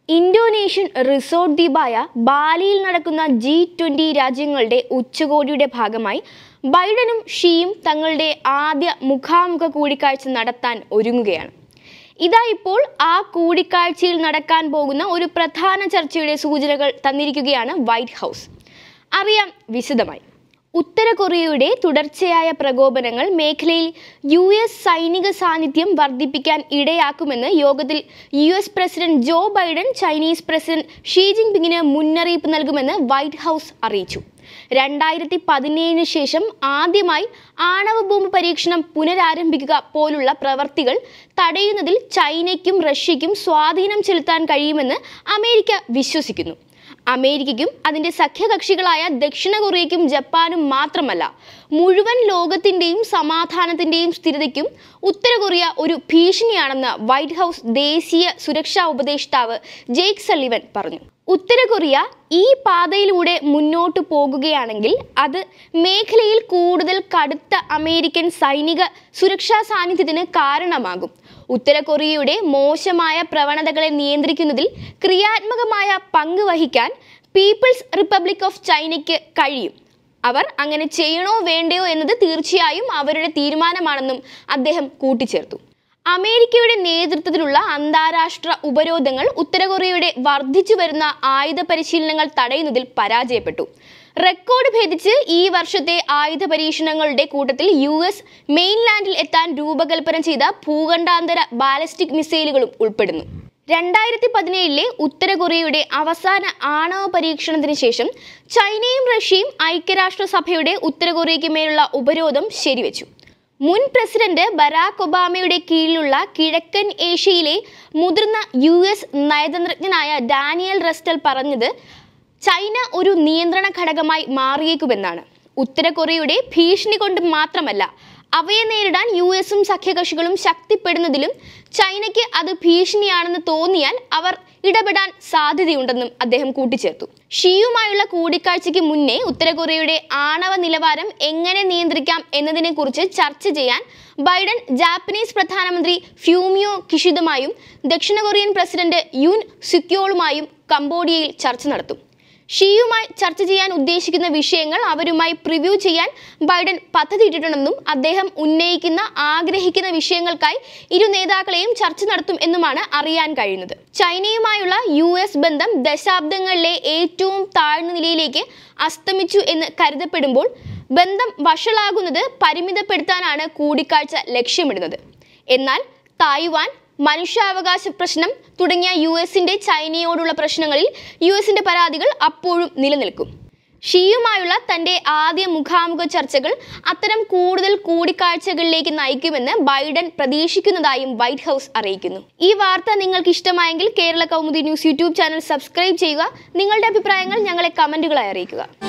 Indonesian resort ദ്വീപായ ബാലിയിൽ നടക്കുന്ന G twenty രാജ്യങ്ങളുടെ ഉച്ചകോടിയുടെ ഭാഗമായി ബൈഡനും ഷീയും തങ്ങളുടെ ആദ്യ മുഖാമുഖ കൂടിക്കാഴ്ച നടത്താൻ ഒരുങ്ങുകയാണ് ഇതാ ഇപ്പോൾ ആ കൂടിക്കാഴ്ചയിൽ നടക്കാൻ പോകുന്ന ഒരു പ്രധാന ചർച്ചയുടെ സൂചനകൾ തന്നിരിക്കുകയാണ് വൈറ്റ് ഹൗസ് അറിയാം വിശദമായി ഉത്തര കൊറിയയുടെ തുടർച്ചയായ പ്രകോപനങ്ങൾ മേഖലയിൽ യു എസ് സൈനിക സാന്നിധ്യം വർദ്ധിപ്പിക്കാൻ ഇടയാക്കുമെന്ന് യോഗത്തിൽ U S president Joe Biden Chinese president Xi ജിൻപിങ്ങിന് മുന്നറിയിപ്പ് നൽകുമെന്ന് വൈറ്റ് ഹൗസ് അറിയിച്ചു രണ്ടായിരത്തി പതിനേഴിന് ശേഷം ആദ്യമായി ആണവ ബോംബ് പരീക്ഷണം പുനരാരംഭിക്കുക പോലുള്ള പ്രവർത്തികൾ തടയുന്നതിൽ ചൈനയ്ക്കും റഷ്യയ്ക്കും സ്വാധീനം ചെലുത്താൻ കഴിയുമെന്ന് അമേരിക്ക വിശ്വസിക്കുന്നു അമേരിക്കയ്ക്കും അതിന്റെ സഖ്യകക്ഷികളായ ദക്ഷിണ കൊറിയയ്ക്കും ജപ്പാനും മാത്രമല്ല മുഴുവൻ ലോകത്തിന്റെയും സമാധാനത്തിന്റെയും സ്ഥിരതയ്ക്കും ഉത്തര കൊറിയ ഒരു ഭീഷണിയാണെന്ന് വൈറ്റ് ഹൗസ് ദേശീയ സുരക്ഷാ ഉപദേഷ്ടാവ് ജെയ്ക്ക് സള്ളിവൻ പറഞ്ഞു ഉത്തര കൊറിയ ഈ പാതയിലൂടെ മുന്നോട്ട് പോകുകയാണെങ്കിൽ അത് മേഖലയിൽ കൂടുതൽ കടുത്ത അമേരിക്കൻ സൈനിക സുരക്ഷാ സാന്നിധ്യത്തിന് കാരണമാകും ഉത്തര കൊറിയയുടെ മോശമായ പ്രവണതകളെ നിയന്ത്രിക്കുന്നതിൽ ക്രിയാത്മകമായ പങ്ക് വഹിക്കാൻ പീപ്പിൾസ് റിപ്പബ്ലിക് ഓഫ് ചൈനയ്ക്ക് കഴിയും അവർ അങ്ങനെ ചെയ്യണോ വേണ്ടയോ എന്നത് തീർച്ചയായും അവരുടെ തീരുമാനമാണെന്നും അദ്ദേഹം കൂട്ടിച്ചേർത്തു അമേരിക്കയുടെ നേതൃത്വത്തിലുള്ള അന്താരാഷ്ട്ര ഉപരോധങ്ങൾ ഉത്തര കൊറിയയുടെ വർദ്ധിച്ചു വരുന്ന ആയുധ പരിശീലനങ്ങൾ തടയുന്നതിൽ പരാജയപ്പെട്ടു റെക്കോർഡ് ഭേദിച്ച് ഈ വർഷത്തെ ആയുധ പരീക്ഷണങ്ങളുടെ കൂട്ടത്തിൽ യു എസ് മെയിൻലാൻഡിൽ എത്താൻ രൂപകൽപ്പന ചെയ്ത ഭൂഖണ്ഡാന്തര ബാലിസ്റ്റിക് മിസൈലുകളും ഉൾപ്പെടുന്നു രണ്ടായിരത്തി പതിനേഴിലെ ഉത്തര കൊറിയയുടെ അവസാന ആണവ പരീക്ഷണത്തിന് ശേഷം ചൈനയും റഷ്യയും ഐക്യരാഷ്ട്രസഭയുടെ ഉത്തര കൊറിയയ്ക്ക് മേലുള്ള ഉപരോധം ശരിവെച്ചു മുൻ പ്രസിഡന്റ് ബരാക് ഒബാമയുടെ കീഴിലുള്ള കിഴക്കൻ ഏഷ്യയിലെ മുതിർന്ന യു എസ് നയതന്ത്രജ്ഞനായ ഡാനിയൽ റസ്റ്റൽ പറഞ്ഞത് ചൈന ഒരു നിയന്ത്രണ ഘടകമായി മാറിയേക്കുമെന്നാണ് ഉത്തര കൊറിയയുടെ ഭീഷണി കൊണ്ട് മാത്രമല്ല അവയെ നേരിടാൻ യു എസും സഖ്യകക്ഷികളും ശക്തിപ്പെടുന്നതിലും ചൈനയ്ക്ക് അത് ഭീഷണിയാണെന്ന് തോന്നിയാൽ അവർ ഇടപെടാൻ സാധ്യതയുണ്ടെന്നും അദ്ദേഹം കൂട്ടിച്ചേർത്തു ഷിയുമായുള്ള കൂടിക്കാഴ്ചയ്ക്ക് മുന്നേ ഉത്തര കൊറിയയുടെ ആണവ നിലവാരം എങ്ങനെ നിയന്ത്രിക്കാം എന്നതിനെക്കുറിച്ച് ചർച്ച ചെയ്യാൻ ബൈഡൻ ജാപ്പനീസ് പ്രധാനമന്ത്രി ഫ്യൂമിയോ കിഷിദുമായും ദക്ഷിണ കൊറിയൻ പ്രസിഡന്റ് യുൻ സുക്യോളുമായും കംബോഡിയയിൽ ചർച്ച നടത്തും ഷിയുമായി ചർച്ച ചെയ്യാൻ ഉദ്ദേശിക്കുന്ന വിഷയങ്ങൾ അവരുമായി പ്രിവ്യൂ ചെയ്യാൻ ബൈഡൻ പദ്ധതിയിട്ടിട്ടുണ്ടെന്നും അദ്ദേഹം ഉന്നയിക്കുന്ന ആഗ്രഹിക്കുന്ന വിഷയങ്ങൾക്കായി ഇരു നേതാക്കളെയും ചർച്ച നടത്തും എന്നുമാണ് അറിയാൻ കഴിയുന്നത് ചൈനയുമായുള്ള യു എസ് ബന്ധം ദശാബ്ദങ്ങളിലെ ഏറ്റവും താഴ്ന്ന നിലയിലേക്ക് അസ്തമിച്ചു എന്ന് കരുതപ്പെടുമ്പോൾ ബന്ധം വഷളാകുന്നത് പരിമിതപ്പെടുത്താനാണ് കൂടിക്കാഴ്ച ലക്ഷ്യമിടുന്നത് എന്നാൽ തായ്വാൻ മനുഷ്യാവകാശ പ്രശ്നം തുടങ്ങിയ യു എസിന്റെ ചൈനയോടുള്ള പ്രശ്നങ്ങളിൽ യു എസിന്റെ പരാതികൾ അപ്പോഴും നിലനിൽക്കും ഷിയുമായുള്ള തന്റെ ആദ്യ മുഖാമുഖ ചർച്ചകൾ അത്തരം കൂടുതൽ കൂടിക്കാഴ്ചകളിലേക്ക് നയിക്കുമെന്ന് ബൈഡൻ പ്രതീക്ഷിക്കുന്നതായും വൈറ്റ് ഹൗസ് അറിയിക്കുന്നു ഈ വാർത്ത നിങ്ങൾക്ക് ഇഷ്ടമായെങ്കിൽ Kerala Kaumudi news YouTube channel subscribe ചെയ്യുക നിങ്ങളുടെ അഭിപ്രായങ്ങൾ ഞങ്ങളെ കമന്റുകളായി അറിയിക്കുക